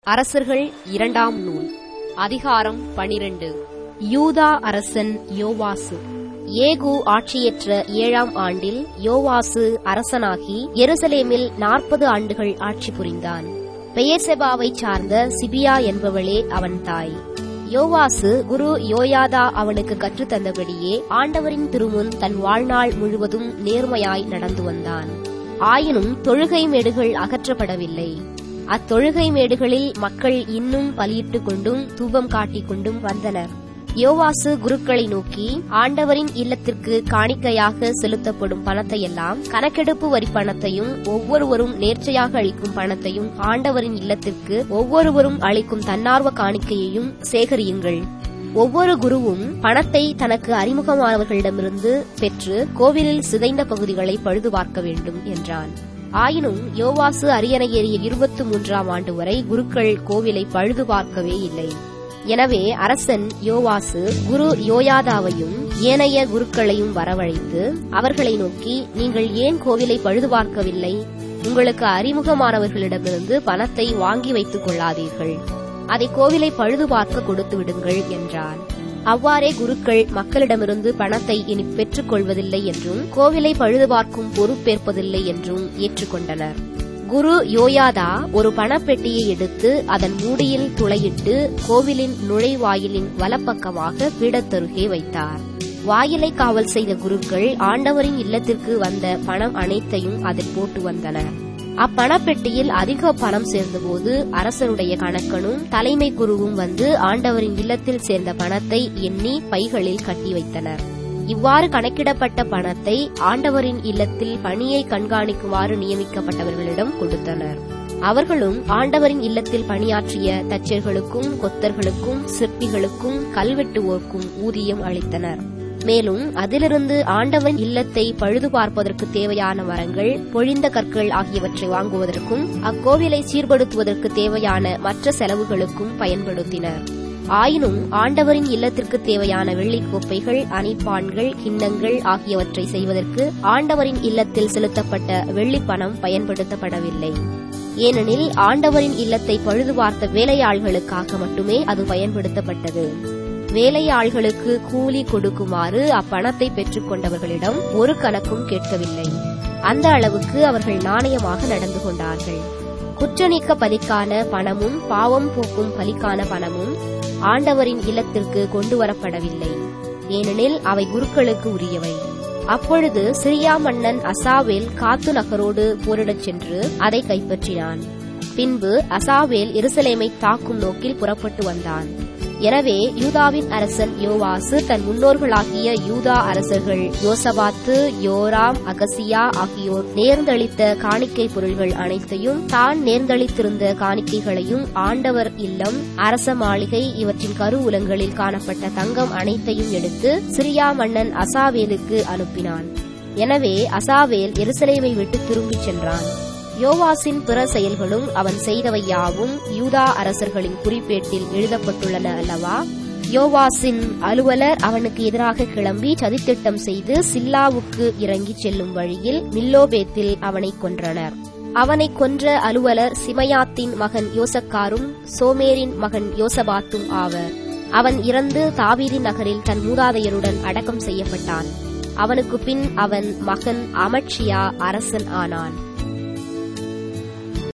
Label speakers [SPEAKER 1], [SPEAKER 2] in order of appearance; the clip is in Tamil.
[SPEAKER 1] அரசர்கள் இரண்டாம் நூல் அதிகாரம் பனிரெண்டு யூதா அரசன் யோவாசு ஏகு ஆட்சியற்ற ஏழாம் ஆண்டில் யோவாசு அரசனாகி எருசலேமில் நாற்பது ஆண்டுகள் ஆட்சி புரிந்தான் பெயர்செபாவைச் சார்ந்த சிபியா என்பவளே அவன் தாய் யோவாசு குரு யோயாதா அவனுக்கு கற்றுத்தந்தபடியே ஆண்டவரின் திருமுன் தன் வாழ்நாள் முழுவதும் நேர்மையாய் நடந்து வந்தான் ஆயினும் தொழுகை மேடுகள் அகற்றப்படவில்லை அத்தொழுகை மேடுகளில் மக்கள் இன்னும் பலியிட்டுக் கொண்டும் தூபம் காட்டிக் கொண்டும் வந்தனர் யோவாசு குருக்களை நோக்கி ஆண்டவரின் இல்லத்திற்கு காணிக்கையாக செலுத்தப்படும் பணத்தையெல்லாம் கணக்கெடுப்பு வரி பணத்தையும் ஒவ்வொருவரும் நேர்ச்சையாக அளிக்கும் பணத்தையும் ஆண்டவரின் இல்லத்திற்கு ஒவ்வொருவரும் அளிக்கும் தன்னார்வ காணிக்கையையும் சேகரியுங்கள் ஒவ்வொரு குருவும் பணத்தை தனக்கு அறிமுகமானவர்களிடமிருந்து பெற்று கோவிலில் சிதைந்த பகுதிகளை பழுது பார்க்க வேண்டும் என்றான் ஆயினும் யோவாசு அரியணை ஏறிய இருபத்தி மூன்றாம் ஆண்டு வரை குருக்கள் கோவிலை பழுது பார்க்கவே இல்லை எனவே அரசன் யோவாசு குரு யோயாதாவையும் ஏனைய குருக்களையும் வரவழைத்து அவர்களை நோக்கி நீங்கள் ஏன் கோவிலை பழுது பார்க்கவில்லை உங்களுக்கு அறிமுகமானவர்களிடமிருந்து பணத்தை வாங்கி வைத்துக் கொள்ளாதீர்கள் அதை கோவிலை பழுது பார்க்க கொடுத்து விடுங்கள் என்றார் அவ்வாறே குருக்கள் மக்களிடமிருந்து பணத்தை இனி பெற்றுக் கொள்வதில்லை என்றும் கோவிலை பழுது பார்க்கும் பொறுப்பேற்பதில்லை என்றும் ஏற்றுக்கொண்டனர் குரு யோயாதா ஒரு பணப்பெட்டியை எடுத்து அதன் மூடியில் துளையிட்டு கோவிலின் நுழைவாயிலின் வலப்பக்கமாக பீடத்தருகே வைத்தார் வாயிலை காவல் செய்த குருக்கள் ஆண்டவரின் இல்லத்திற்கு வந்த பணம் அனைத்தையும் அதில் போட்டு வந்தனர் அப்பணப்பெட்டியில் அதிக பணம் சேர்ந்தபோது அரசருடைய கணக்கனும் தலைமை குருவும் வந்து ஆண்டவரின் இல்லத்தில் சேர்ந்த பணத்தை எண்ணி பைகளில் கட்டி வைத்தனர் இவ்வாறு கணக்கிடப்பட்ட பணத்தை ஆண்டவரின் இல்லத்தில் பணியை கண்காணிக்குமாறு நியமிக்கப்பட்டவர்களிடம் கொடுத்தனர் அவர்களும் ஆண்டவரின் இல்லத்தில் பணியாற்றிய தச்சர்களுக்கும் கொத்தர்களுக்கும் சிற்பிகளுக்கும் கல்வெட்டுவோர்க்கும் ஊதியம் அளித்தனர் மேலும் அதிலிருந்து ஆண்டவன் இல்லத்தை பழுது பார்ப்பதற்கு தேவையான மரங்கள் பொழிந்த கற்கள் ஆகியவற்றை வாங்குவதற்கும் அக்கோவிலை சீர்படுத்துவதற்கு தேவையான மற்ற செலவுகளுக்கும் பயன்படுத்தினர் ஆயினும் ஆண்டவரின் இல்லத்திற்கு தேவையான வெள்ளிக் கோப்பைகள் அணிப்பான்கள் கிண்ணங்கள் ஆகியவற்றை செய்வதற்கு ஆண்டவரின் இல்லத்தில் செலுத்தப்பட்ட வெள்ளிப் பணம் பயன்படுத்தப்படவில்லை ஏனெனில் ஆண்டவரின் இல்லத்தை பழுது பார்த்த வேலையாள்களுக்காக மட்டுமே அது பயன்படுத்தப்பட்டது வேலையாள்களுக்கு கூலி கொடுக்குமாறு அப்பணத்தை பெற்றுக் கொண்டவர்களிடம் ஒரு கணக்கும் கேட்கவில்லை அந்த அளவுக்கு அவர்கள் நாணயமாக நடந்து கொண்டார்கள் குற்றநீக்க பலிக்கான பணமும் பாவம் போக்கும் பலிக்கான பணமும் ஆண்டவரின் இல்லத்திற்கு கொண்டு வரப்படவில்லை ஏனெனில் அவை குருக்களுக்கு உரியவை அப்பொழுது சிரியா மன்னன் அசாவேல் காத்து நகரோடு போரிடச் சென்று அதை கைப்பற்றினான் பின்பு அசாவேல் எருசலேமை தாக்கும் நோக்கில் புறப்பட்டு வந்தான் எனவே யூதாவின் அரசன் யோவாசு தன் முன்னோர்களாகிய யூதா அரசர்கள் யோசபாத்து யோராம் அகசியா ஆகியோர் நேர்ந்தளித்த காணிக்கை பொருள்கள் அனைத்தையும் தான் நேர்ந்தளித்திருந்த காணிக்கைகளையும் ஆண்டவர் இல்லம் அரச மாளிகை இவற்றின் கருவூலங்களில் காணப்பட்ட தங்கம் அனைத்தையும் எடுத்து சிரியா மன்னன் அசாவேலுக்கு அனுப்பினான் எனவே அசாவேல் எருசலேமை விட்டு திரும்பிச் சென்றான் யோவாசின் பிற செயல்களும் அவன் செய்தவை யாவும் யூதா அரசர்களின் குறிப்பேட்டில் எழுதப்பட்டுள்ளன அல்லவா யோவாசின் அலுவலர் அவனுக்கு எதிராக கிளம்பி சதித்திட்டம் செய்து சில்லாவுக்கு இறங்கிச் செல்லும் வழியில் மில்லோபேத்தில் அவனை கொன்றனர் அவனை கொன்ற அலுவலர் சிமையாத்தின் மகன் யோசக்காரும் சோமேரின் மகன் யோசபாத்தும் ஆவர் அவன் இறந்து தாவீதி நகரில் தன் மூதாதையருடன் அடக்கம் செய்யப்பட்டான் அவனுக்கு பின் அவன் மகன் அமட்சியா அரசன் ஆனான்